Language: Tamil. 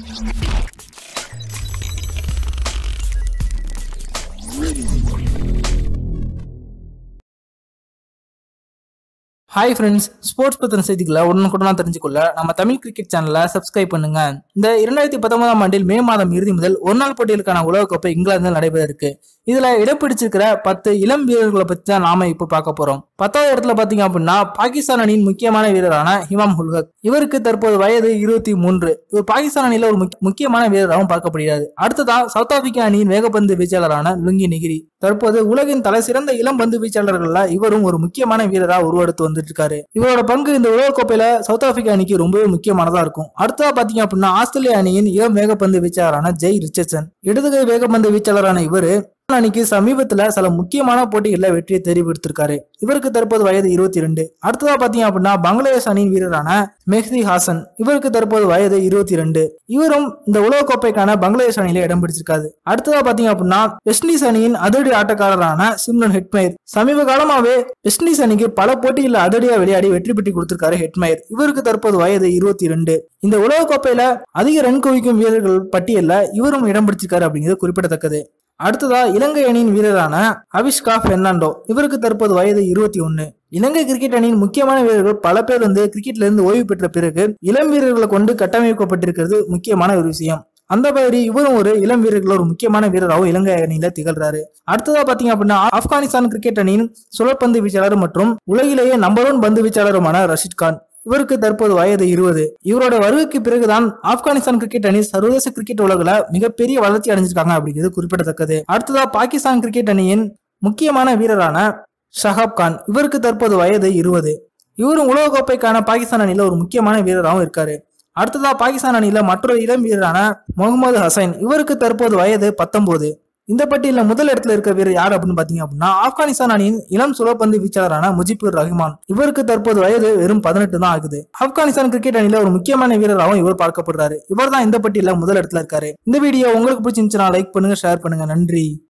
ஹாய் ஃப்ரெண்ட்ஸ் ஸ்போர்ட்ஸ் பத்தின செய்திகளை உடனுக்குடனா தெரிஞ்சுக்கொள்ள நம்ம தமிழ் கிரிக்கெட் சேனலை சப்ஸ்கிரைப் பண்ணுங்க இந்த இரண்டாயிரத்தி பத்தொன்பதாம் ஆண்டில் மே மாதம் இறுதி முதல் ஒரு நாள் போட்டிகளுக்கான உலகக்கோப்பை இங்கிலாந்தில் நடைபெற இருக்கு இதுல இடம் பிடிச்சிருக்கிற பத்து இளம் வீரர்களை பத்தி தான் நாம இப்போ பார்க்க போறோம் பத்தாவது இடத்துல பாத்தீங்க அப்படின்னா பாகிஸ்தான் அணியின் முக்கியமான வீரரான ஹிமாம் ஹுல்கக் இவருக்கு தற்போது வயது இருபத்தி மூன்று இவர் பாகிஸ்தான் அணியில ஒரு முக்கிய- முக்கியமான வீரராகவும் பார்க்கப்படுகிறது அடுத்ததா சவுத் ஆப்பிரிக்கா அணியின் வேகப்பந்து வீச்சாளரான லுங்கி நிகிரி தற்போது உலகின் தலை சிறந்த இளம் பந்து வீச்சாளர்கள்ல இவரும் ஒரு முக்கியமான வீரரா உருவெடுத்து வந்துட்டு இருக்காரு இவரோட பங்கு இந்த உலகக்கோப்பையில சவுத் ஆப்பிரிக்கா அணிக்கு ரொம்பவே முக்கியமானதா இருக்கும் அடுத்ததா பாத்தீங்க அப்படின்னா ஆஸ்திரேலியா அணியின் இளம் வேகப்பந்து வீச்சாளரான ஜெய் ரிச்சர்சன் இடதுகை வேகப்பந்து வீச்சாளரான இவரு அணிக்கு சமீபத்துல சில முக்கியமான போட்டிகள்ல வெற்றியை தெரிவித்திருக்காரு இவருக்கு தற்போது வயது இருபத்தி ரெண்டு அடுத்ததா பாத்தீங்க அப்படின்னா பங்களாதேஷ் அணியின் வீரரான மெஹ்தி ஹாசன் இவருக்கு தற்போது வயது இருபத்தி ரெண்டு இவரும் இந்த உலகக்கோப்பைக்கான பங்களாதேஷ் அணியில இடம் பிடிச்சிருக்காரு அடுத்ததா பாத்தீங்க அப்படின்னா வெஸ்ட் இண்டீஸ் அணியின் அதிரடி ஆட்டக்காரரான சிம்ரன் ஹெட்மயர் சமீப காலமாவே வெஸ்ட் இண்டீஸ் அணிக்கு பல போட்டிகளில் அதிரடியா விளையாடி வெற்றி பெற்று கொடுத்திருக்காரு ஹெட்மயர் இவருக்கு தற்போது வயது இருபத்தி ரெண்டு இந்த உலகக்கோப்பையில அதிக ரன் குவிக்கும் வீரர்கள் பட்டியல்ல இவரும் இடம் பிடிச்சிருக்காரு அப்படிங்கிறது குறிப்பிடத்தக்கது அடுத்ததா இலங்கை அணியின் வீரரான அவிஷ்கா பெர்னாண்டோ இவருக்கு தற்போது வயது இருபத்தி ஒன்னு இலங்கை கிரிக்கெட் அணியின் முக்கியமான வீரர்கள் பல பேர் வந்து கிரிக்கெட்ல இருந்து ஓய்வு பெற்ற பிறகு இளம் வீரர்களை கொண்டு கட்டமைக்கப்பட்டிருக்கிறது முக்கியமான ஒரு விஷயம் அந்த மாதிரி இவரும் ஒரு இளம் வீரர்கள் ஒரு முக்கியமான வீரராகவும் இலங்கை அணியில திகழ்றாரு அடுத்ததா பாத்தீங்க அப்படின்னா ஆப்கானிஸ்தான் கிரிக்கெட் அணியின் சுழற்பந்து வீச்சாளர் மற்றும் உலகிலேயே நம்பர் ஒன் பந்து வீச்சாளருமான ரஷித் கான் இவருக்கு தற்போது வயது இருபது இவரோட வருகைக்கு பிறகுதான் ஆப்கானிஸ்தான் கிரிக்கெட் அணி சர்வதேச கிரிக்கெட் உலகில் மிகப்பெரிய வளர்ச்சி அடைஞ்சிருக்காங்க அப்படிங்கிறது குறிப்பிடத்தக்கது அடுத்ததா பாகிஸ்தான் கிரிக்கெட் அணியின் முக்கியமான வீரரான ஷஹாப் கான் இவருக்கு தற்போது வயது இருபது இவரும் உலகக்கோப்பைக்கான பாகிஸ்தான் அணியில ஒரு முக்கியமான வீரராகவும் இருக்காரு அடுத்ததா பாகிஸ்தான் அணியில மற்றொரு இளம் வீரரான முகமது ஹசைன் இவருக்கு தற்போது வயது பத்தொன்பது இந்த பட்டியலில் முதல் இடத்துல இருக்க வீரர் யார் அப்படின்னு பாத்தீங்க அப்படின்னா ஆப்கானிஸ்தான் அணியின் இளம் சுழற்பந்து வீச்சாளரான முஜிபுர் ரஹ்மான் இவருக்கு தற்போது வயது வெறும் பதினெட்டு தான் ஆகுது ஆப்கானிஸ்தான் கிரிக்கெட் அணியில ஒரு முக்கியமான வீரராகவும் இவர் பார்க்கப்படுறாரு இவர் தான் இந்த பட்டியலில் முதல் இடத்துல இருக்காரு இந்த வீடியோ உங்களுக்கு பிடிச்சிருந்துச்சுன்னா லைக் பண்ணுங்க ஷேர் பண்ணுங்க நன்றி